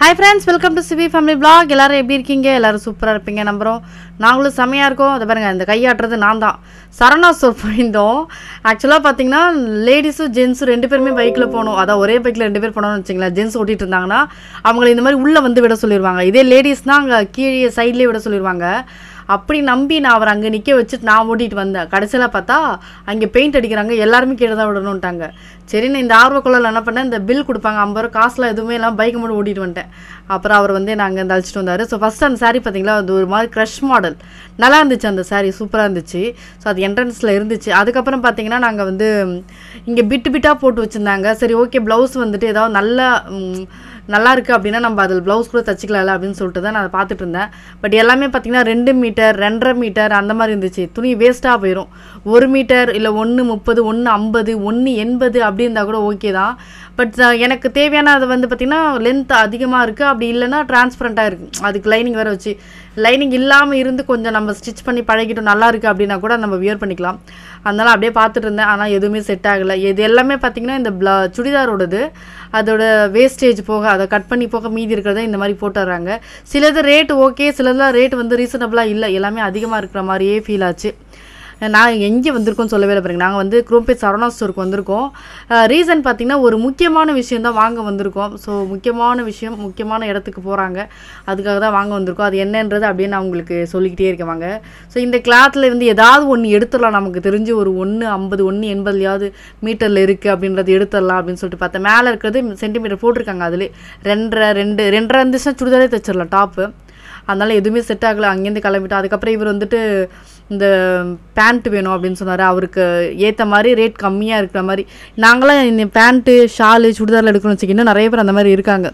hi friends welcome to CV family vlog எல்லாரும் எப்படி இருக்கீங்க எல்லாரும் சூப்பராக இருப்பீங்க நம்புகிறோம் நாங்களும் செமையாக இருக்கோம் அதை பாருங்க இந்த கையாட்டுறது நான் தான் சரணா ஸ்டோர் போயிருந்தோம் ஆக்சுவலாக பார்த்தீங்கன்னா லேடிஸும் ஜென்ஸும் ரெண்டு பேருமே பைக்கில் போகணும் அதான் ஒரே பைக்கில் ரெண்டு பேர் போனோம்னு வச்சுங்களேன் ஜென்ஸ் ஓட்டிட்டு இருந்தாங்கன்னா அவங்களை இந்த மாதிரி உள்ளே வந்து விட சொல்லிடுவாங்க இதே லேடிஸ்னால் அங்கே கீழே சைட்லேயே விட சொல்லிடுவாங்க அப்படி நம்பி நான் அவர் அங்கே நிற்க வச்சுட்டு நான் ஓட்டிட்டு வந்தேன் கடைசியில் பார்த்தா அங்கே பெயிண்ட் அடிக்கிறாங்க எல்லாருமே கீழே தான் விடணுன்ட்டாங்க சரி நான் இந்த ஆர்வக்குள்ள என்ன பண்ணேன் இந்த பில் கொடுப்பாங்க ஐம்பது ரூபா காசுலாம் எதுவுமே இல்லாமல் பைக்கை மட்டும் ஓட்டிட்டு வந்துட்டேன் அப்புறம் அவர் வந்து நான் அங்கே அழைச்சிட்டு வந்தார் ஸோ ஃபஸ்ட் அந்த saree பார்த்தீங்களா அது ஒரு மாதிரி க்ரஷ் மாடல் நல்லா இருந்துச்சு அந்த saree சூப்பராக இருந்துச்சு ஸோ அது என்ட்ரன்ஸில் இருந்துச்சு அதுக்கப்புறம் பார்த்தீங்கன்னா நாங்கள் வந்து இங்கே பிட்டு பிட்டாக போட்டு வச்சுருந்தாங்க சரி ஓகே ப்ளவுஸ் வந்துட்டு ஏதாவது நல்லா ம், நல்லா இருக்குது அப்படின்னா நம்ம அதில் ப்ளவுஸ் கூட தச்சுக்கலாம்ல அப்படின்னு சொல்லிட்டு தான் நான் அதை பார்த்துட்டு இருந்தேன் பட் எல்லாமே பார்த்தீங்கன்னா ரெண்டு மீட்டர் ரெண்டரை மீட்டர் அந்த மாதிரி இருந்துச்சு துணி வேஸ்ட்டாக போயிடும் ஒரு மீட்டர் இல்லை ஒன்று முப்பது ஒன்று ஐம்பது ஒன்று எண்பது அப்படி இருந்தால் கூட ஓகே தான் பட் எனக்கு தேவையான அது வந்து பார்த்திங்கன்னா லென்த் அதிகமாக இருக்குது அப்படி இல்லைன்னா டிரான்ஸ்பரண்ட்டாக இருக்குது அதுக்கு லைனிங் வேறு வச்சு லைனிங் இல்லாமல் இருந்து கொஞ்சம் நம்ம ஸ்டிச் பண்ணி பழகிட்டோம் நல்லா இருக்குது அப்படின்னா கூட நம்ம வியர் பண்ணிக்கலாம் அதனால் அப்படியே பார்த்துட்டு இருந்தேன் ஆனால் எதுவுமே செட் ஆகலை இது எல்லாமே பார்த்திங்கன்னா இந்த ப்ள சுடிதாரோடது அதோட வேஸ்டேஜ் போக அதை கட் பண்ணி போக மீதி இருக்கிறத இந்த மாதிரி போட்டுடுறாங்க சிலது ரேட் ஓகே சிலதுலாம் ரேட் வந்து ரீசனபிளாக இல்லை எல்லாமே அதிகமாக இருக்கிற மாதிரியே ஃபீல் ஆச்சு நான் எங்கே வந்திருக்கோம்னு சொல்லவே இல்லை பாருங்க நாங்கள் வந்து குரோம்பேட் சரவணா ஸ்டோருக்கு வந்திருக்கோம் ரீசன் பார்த்தீங்கன்னா ஒரு முக்கியமான விஷயம் தான் வாங்க வந்திருக்கோம் ஸோ முக்கியமான விஷயம் முக்கியமான இடத்துக்கு போகிறாங்க அதுக்காக தான் வாங்க வந்திருக்கோம் அது என்னன்றது அப்படியே நான் உங்களுக்கு சொல்லிக்கிட்டே இருக்கேன் வாங்க ஸோ இந்த கிளாத்தில் வந்து ஏதாவது ஒன்று எடுத்துடலாம் நமக்கு தெரிஞ்சு ஒரு ஒன்று ஐம்பது ஒன்று எண்பதுலையாவது மீட்டரில் இருக்குது அப்படின்றது எடுத்துடலாம் அப்படின்னு சொல்லிட்டு பார்த்தேன் மேலே இருக்கிறது சென்டிமீட்டர் போட்டிருக்காங்க அதிலே ரெண்டரை ரெண்டு ரெண்டரை இருந்துச்சுன்னா சுடிதாரே தைச்சிடலாம் டாப்பு அதனால் எதுவுமே செட் ஆகலை அங்கேருந்து கிளம்பிட்டோம் அதுக்கப்புறம் இவர் வந்துட்டு இந்த பேண்ட் வேணும் அப்படின்னு சொன்னார் அவருக்கு ஏற்ற மாதிரி ரேட் கம்மியாக இருக்கிற மாதிரி நாங்களாம் இந்த பேண்ட்டு ஷாலு சுடிதாரில் எடுக்கணும்னு வச்சுக்கிட்டு நிறைய பேர் அந்த மாதிரி இருக்காங்க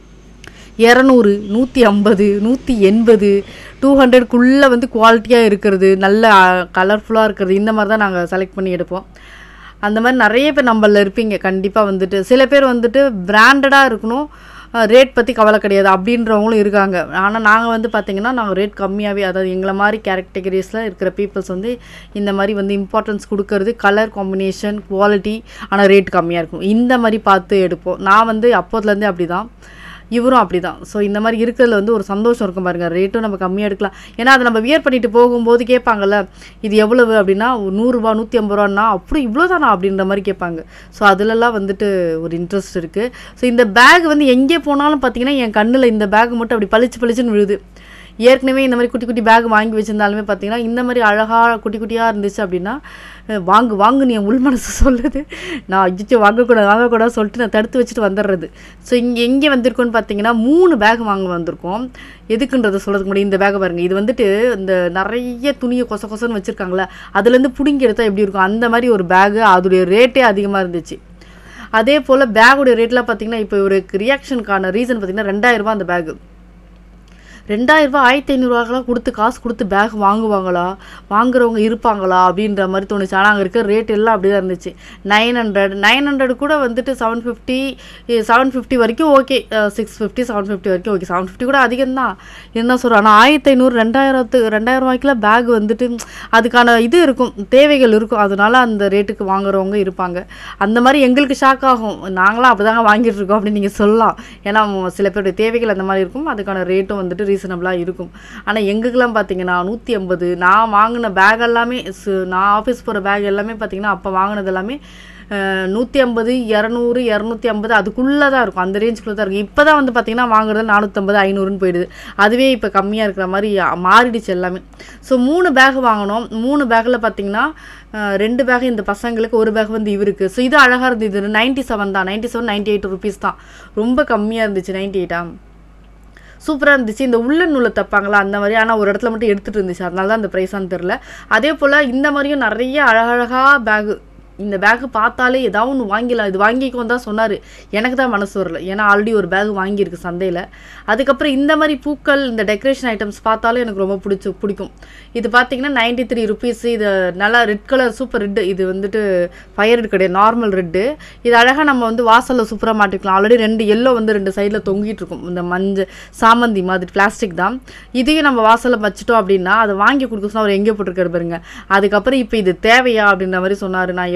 இரநூறு நூற்றி ஐம்பது நூற்றி எண்பது டூ ஹண்ட்ரட்குள்ளே வந்து குவாலிட்டியாக இருக்கிறது நல்ல கலர்ஃபுல்லாக இருக்கிறது இந்த மாதிரி தான் நாங்கள் செலக்ட் பண்ணி எடுப்போம் அந்த மாதிரி நிறைய பேர் நம்மள இருப்பீங்க கண்டிப்பாக வந்துட்டு சில பேர் வந்துட்டு பிராண்டடாக இருக்கணும் ரேட் பற்றி கவலை கிடையாது அப்படின்றவங்களும் இருக்காங்க ஆனால் நாங்கள் வந்து பார்த்திங்கன்னா நாங்கள் ரேட் கம்மியாகவே அதாவது எங்களை மாதிரி கேரக்டரிஸில் இருக்கிற பீப்புள்ஸ் வந்து இந்த மாதிரி வந்து இம்பார்ட்டன்ஸ் கொடுக்கறது கலர் காம்பினேஷன் குவாலிட்டி ஆனால் ரேட் கம்மியாக இருக்கும் இந்த மாதிரி பார்த்து எடுப்போம் நான் வந்து அப்போதுலேருந்தே அப்படி தான் இவரும் அப்படி தான் ஸோ இந்த மாதிரி இருக்கிறதுல வந்து ஒரு சந்தோஷம் இருக்கும் பாருங்க ரேட்டும் நம்ம கம்மியாக எடுக்கலாம் ஏன்னா அதை நம்ம வியர் பண்ணிட்டு போகும்போது கேட்பாங்கல்ல இது எவ்வளவு அப்படின்னா ஒரு நூறுரூவா நூற்றி ஐம்பது ரூபான்னா அப்படி இவ்வளோ தானா அப்படின்ற மாதிரி கேட்பாங்க ஸோ அதுலலாம் வந்துட்டு ஒரு இன்ட்ரெஸ்ட் இருக்குது ஸோ இந்த பேக் வந்து எங்கே போனாலும் பார்த்தீங்கன்னா என் கண்ணில் இந்த பேக் மட்டும் அப்படி பளிச்சு பளிச்சுன்னு விழுது ஏற்கனவே இந்த மாதிரி குட்டி குட்டி பேக் வாங்கி வச்சிருந்தாலுமே பார்த்தீங்கன்னா இந்த மாதிரி அழகாக குட்டி குட்டியாக இருந்துச்சு அப்படின்னா அஹ் வாங்கு வாங்குன்னு என் உள் மனசு சொல்லுது நான் அஜிச்சு வாங்கக்கூடாது வாங்கக்கூடாது சொல்லிட்டு நான் தடுத்து வச்சுட்டு வந்துடுறது ஸோ இங்கே எங்கே வந்திருக்கோன்னு பார்த்தீங்கன்னா மூணு பேக் வாங்க வந்திருக்கோம் எதுக்குன்றதை சொல்கிறதுக்கு முடியும் இந்த பேக்கை பாருங்கள் இது வந்துட்டு இந்த நிறைய துணியை கொச கொசன்னு வச்சுருக்காங்களே அதுலேருந்து பிடுங்கி எடுத்தால் எப்படி இருக்கும் அந்த மாதிரி ஒரு பேகு அதோடைய ரேட்டே அதிகமாக இருந்துச்சு அதே போல் பேகுடைய ரேட்லாம் பார்த்தீங்கன்னா இப்போ ஒரு ரியாக்ஷனுக்கான ரீசன் பார்த்தீங்கன்னா ரெண்டாயிரரூபா அந்த பேகு ரெண்டாயிரரூபா ஆயிரத்தி ஐநூறுரூவாக்கெல்லாம் கொடுத்து காசு கொடுத்து பேக் வாங்குவாங்களா வாங்குறவங்க இருப்பாங்களா அப்படின்ற மாதிரி தோணுச்சு ஆனால் அங்கே இருக்க ரேட் எல்லாம் அப்படி தான் இருந்துச்சு நைன் ஹண்ட்ரட் நைன் ஹண்ட்ரட் கூட வந்துட்டு செவன் ஃபிஃப்டி செவன் ஃபிஃப்டி வரைக்கும் okay six fifty seven fifty வரைக்கும் ஓகே செவன் ஃபிஃப்டி கூட அதிகம் தான் என்ன சொல்கிறேன் ஆனால் ஆயிரத்தி ஐநூறு ரெண்டாயிரத்து ரெண்டாயிரம் ரூபாய்க்குலாம் பேக் வந்துட்டு அதுக்கான இது இருக்கும் தேவைகள் இருக்கும் அதனால அந்த ரேட்டுக்கு வாங்குறவங்க இருப்பாங்க அந்த மாதிரி எங்களுக்கு ஷாக் ஆகும் நாங்களாம் அப்படி தாங்க வாங்கிட்டு இருக்கோம் அப்படின்னு நீங்கள் சொல்லலாம் ஏன்னா சில பேருடைய தேவைகள் அந்த மாதிரி இருக்கும் அதுக்கான ரேட்டும் வந்துட்டு ரீசனபிளாக இருக்கும் ஆனால் எங்களுக்கெல்லாம் பார்த்தீங்கன்னா நூற்றி ஐம்பது நான் வாங்கின பேக் எல்லாமே சு- நான் ஆஃபீஸ் போகிற பேக் எல்லாமே பார்த்தீங்கன்னா அப்போ வாங்கினது எல்லாமே நூற்றி ஐம்பது இரநூறு இரநூத்தி ஐம்பது அதுக்குள்ளே தான் இருக்கும் அந்த ரேஞ்சுக்குள்ளே தான் இருக்கும் இப்போ தான் வந்து பார்த்தீங்கன்னா வாங்குறது நானூற்றம்பது ஐநூறுன்னு போயிடுது அதுவே இப்போ கம்மியாக இருக்கிற மாதிரி மாறிடுச்சு எல்லாமே ஸோ மூணு பேக் வாங்கினோம் மூணு பேக்கில் பார்த்தீங்கன்னா அஹ், ரெண்டு பேக் இந்த பசங்களுக்கு ஒரு பேக் வந்து இவருக்கு ஸோ இது அழகாக இருந்தது இது நைன்ட்டி செவன் தான் ninety seven ninety eight rupees தான் ரொம்ப கம்மியாக இருந்துச்சு நைன்ட்டி எயிட்டா சூப்பராக இருந்துச்சு இந்த உள்ள நூலை தப்பாங்களா அந்த மாதிரி ஆனால் ஒரு இடத்துல மட்டும் எடுத்துகிட்டு இருந்துச்சு அதனால தான் அந்த ப்ரைஸான்னு தெரில அதே போல் இந்த மாதிரியும் நிறைய அழகழகாக பேகு இந்த பேக்கு பார்த்தாலே ஏதாவது ஒன்று வாங்கிடலாம் இது வாங்கிக்கோ தான் சொன்னார் எனக்கு தான் மனசு வரல ஏன்னா ஆல்ரெடி ஒரு பேக் வாங்கியிருக்கு சந்தையில் அதுக்கப்புறம் இந்த மாதிரி பூக்கள் இந்த டெக்கரேஷன் ஐட்டம்ஸ் பார்த்தாலும் எனக்கு ரொம்ப பிடிச்சி பிடிக்கும் இது பார்த்தீங்கன்னா நைன்டி த்ரீ ருபீஸ் இது நல்லா ரெட் கலர் சூப்பர் ரெட்டு இது வந்துட்டு ஃபயர் ரெட் கிடையாது நார்மல் ரெட்டு இது அழகாக நம்ம வந்து வாசலில் சூப்பராக மாட்டிக்கலாம் ஆல்ரெடி ரெண்டு எல்லோ வந்து ரெண்டு சைடில் தொங்கிட்டு இருக்கும் இந்த மஞ்சள் சாமந்தி மாதிரி பிளாஸ்டிக் தான் இதையும் நம்ம வாசலில் வச்சுட்டோம் அப்படின்னா அதை வாங்கி கொடுக்க சொன்னா அவர் எங்கே போட்டிருக்காரு பாருங்க அதுக்கப்புறம் இப்போ இது தேவையா அப்படின்ற மாதிரி சொன்னார் நான் எப்படி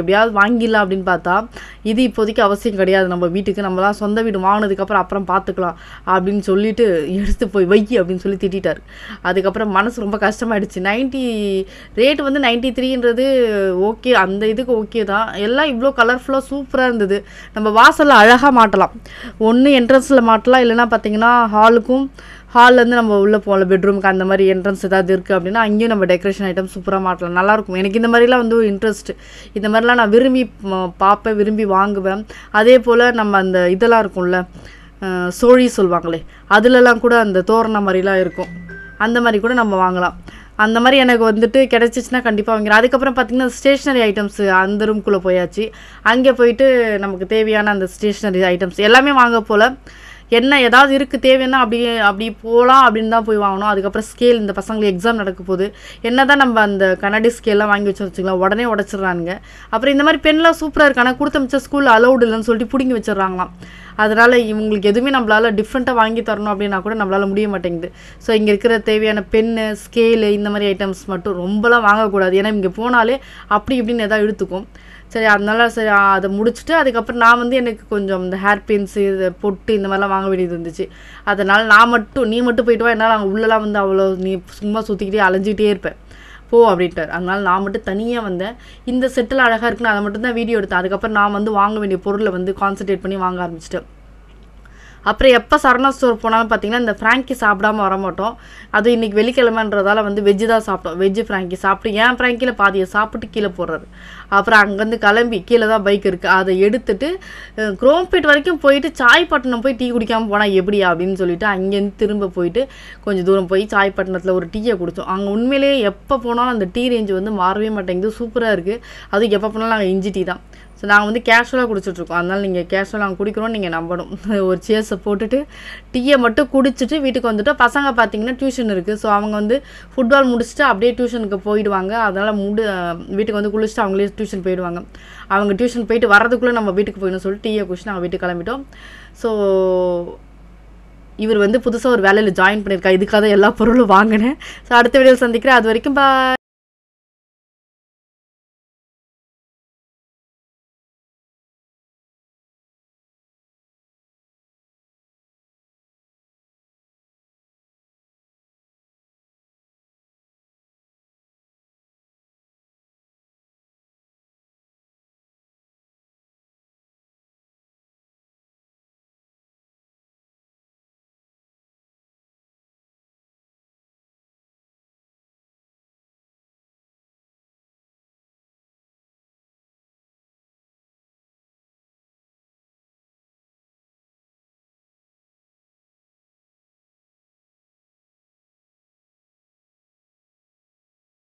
எப்படியாவது வாங்கிடலாம் அப்படின்னு பார்த்தா இது இப்போதைக்கு அவசியம் கிடையாது நம்ம வீட்டுக்கு நம்மலாம் சொந்த வீடு வாங்கினதுக்கப்புறம் அப்புறம் பார்த்துக்கலாம் அப்படின்னு சொல்லிட்டு எடுத்து போய் வை அப்படின்னு சொல்லி திட்டிட்டார் அதுக்கப்புறம் மனசு ரொம்ப கஷ்டமாயிடுச்சு நைன்ட்டி ரேட் வந்து நைன்ட்டி த்ரீன்றது ஓகே அந்த இதுக்கு ஓகே தான் எல்லாம் இவ்வளோ கலர்ஃபுல்லாக சூப்பராக இருந்தது நம்ம வாசலில் அழகாக மாட்டலாம் ஒன்று என்ட்ரன்ஸில் மாட்டலாம் இல்லைன்னா பார்த்தீங்கன்னா ஹாலுக்கும் ஹால்லேருந்து நம்ம உள்ளே போகல பெட்ரூமுக்கு அந்த மாதிரி என்ட்ரன்ஸ் ஏதாவது இருக்குது அப்படின்னா அங்கேயும் நம்ம டெக்கரேஷன் ஐட்டம் சூப்பராக மாட்டலாம் நல்லாயிருக்கும் எனக்கு இந்த மாதிரிலாம் வந்து இன்ட்ரெஸ்ட் இந்த மாதிரிலாம் நான் விரும்பி ம- பார்ப்பேன் விரும்பி வாங்குவேன் அதே போல் நம்ம அந்த இதெல்லாம் இருக்கும்ல அஹ், சோழி சொல்லுவாங்களே அதுலலாம் கூட அந்த தோரணம் மாதிரிலாம் இருக்கும் அந்த மாதிரி கூட நம்ம வாங்கலாம் அந்த மாதிரி எனக்கு வந்துட்டு கிடச்சிச்சின்னா கண்டிப்பாக வாங்கிறேன் அதுக்கப்புறம் பார்த்தீங்கன்னா ஸ்டேஷ்னரி ஐட்டம்ஸ் அந்த ரூம்குள்ளே போயாச்சு அங்கே போயிட்டு நமக்கு தேவையான அந்த ஸ்டேஷ்னரி ஐட்டம்ஸ் எல்லாமே வாங்க போல் என்ன ஏதாவது இருக்குது தேவைன்னா அப்படியே அப்படி போகலாம் அப்படின்னு தான் போய் வாங்கணும் அதுக்கப்புறம் ஸ்கேல் இந்த பசங்களுக்கு எக்ஸாம் நடக்க போகுது என்ன தான் நம்ம அந்த கண்ணாடி ஸ்கேல்லாம் வாங்கி வச்சு வச்சுக்கலாம் உடனே உடச்சிடுறானுங்க அப்புறம் இந்த மாதிரி பென்லாம் சூப்பராக இருக்கு ஆனால் கொடுத்த மிச்சம் ஸ்கூலில் அலௌடு இல்லைன்னு சொல்லிட்டு பிடுங்கி வச்சிடுறாங்களாம் அதனால் இவங்களுக்கு எதுவுமே நம்மளால் டிஃப்ரெண்ட்டாக வாங்கி தரணும் அப்படின்னா கூட நம்மளால் முடிய மாட்டேங்குது ஸோ இங்கே இருக்கிற தேவையான பென்னு ஸ்கேலு இந்த மாதிரி ஐட்டம்ஸ் மட்டும் ரொம்பலாம் வாங்கக்கூடாது ஏன்னா இங்கே போனாலே அப்படி இப்படின்னு எதாவது இழுத்துக்கும் சரி அதனால சரி ஆ, அதை முடிச்சுட்டு அதுக்கப்புறம் நான் வந்து எனக்கு கொஞ்சம் இந்த ஹேர் பின்ஸு இது பொட்டு இந்த மாதிரிலாம் வாங்க வேண்டியது இருந்துச்சு அதனால் நான் மட்டும் நீ மட்டும் போயிட்டு வா என்னால் அங்கே உள்ளலாம் வந்து அவ்வளோ நீ சும்மா சுற்றிக்கிட்டே அலைஞ்சிக்கிட்டே இருப்பேன் போ அப்படின்ட்டார் அதனால நான் மட்டும் தனியாக வந்தேன் இந்த செட்டில் அழகாக இருக்குன்னு அதை மட்டும் தான் வீடியோ எடுத்தேன் அதுக்கப்புறம் நான் வந்து வாங்க வேண்டிய பொருளை வந்து கான்சென்ட்ரேட் பண்ணி வாங்க ஆரம்பிச்சிட்டேன் அப்புறம் எப்போ சரணா ஸ்டோர் போனாலும் பார்த்தீங்கன்னா இந்த ஃப்ராங்கி சாப்பிடாம வர மாட்டோம் அது இன்னைக்கு வெள்ளிக்கிழமைன்றதால வந்து வெஜ்ஜு தான் சாப்பிட்டோம் வெஜ்ஜு ஃப்ராங்கி சாப்பிட்டு ஏன் ஃப்ராங்கியில் பாதியை சாப்பிட்டு கீழே போடுறாரு அப்புறம் அங்கேருந்து கிளம்பி கீழே தான் பைக் இருக்குது அதை எடுத்துட்டு அஹ், குரோம்பேட் வரைக்கும் போயிட்டு சாய்பட்டினம் போய் டீ குடிக்காமல் போனால் எப்படியா அப்படின்னு சொல்லிட்டு அங்கேருந்து திரும்ப போயிட்டு கொஞ்சம் தூரம் போய் சாய்பட்டினத்தில் ஒரு டீயை குடித்தோம் அங்கே உண்மையிலேயே எப்போ போனாலும் அந்த டீ ரேஞ்ச் வந்து மாறவே மாட்டேங்குது சூப்பராக இருக்குது அதுவும் எப்போ போனாலும் நாங்கள் இஞ்சி டீ தான் ஸோ நாங்கள் வந்து கேஷுவலாக குடிச்சிட்ருக்கோம் அதனால் நீங்கள் கேஷுவலாக நாங்கள் குடிக்கிறோம் நீங்கள் நம்பணும் ஒரு சேர்ஸை போட்டுட்டு டீயை மட்டும் குடிச்சிட்டு வீட்டுக்கு வந்துட்டோம் பசங்க பார்த்தீங்கன்னா டியூஷன் இருக்குது ஸோ அவங்க வந்து ஃபுட்பால் முடிச்சுட்டு அப்படியே டியூஷனுக்கு போயிடுவாங்க அதனால் முடி வீட்டுக்கு வந்து குளிச்சுட்டு அவங்களே டியூஷன் போயிடுவாங்க அவங்க டியூஷன் போயிட்டு வரதுக்குள்ளே நம்ம வீட்டுக்கு போயிடணும் சொல்லிட்டு டீயை குடிச்சு நாங்கள் வீட்டுக்கு கிளம்பிட்டோம் ஸோ இவர் வந்து புதுசாக ஒரு வேலையில் ஜாயின் பண்ணியிருக்கா இதுக்காக தான் எல்லா பொருளும் வாங்கினேன் ஸோ அடுத்த வீடியோவில் சந்திக்கிறேன் அது வரைக்கும் பாய்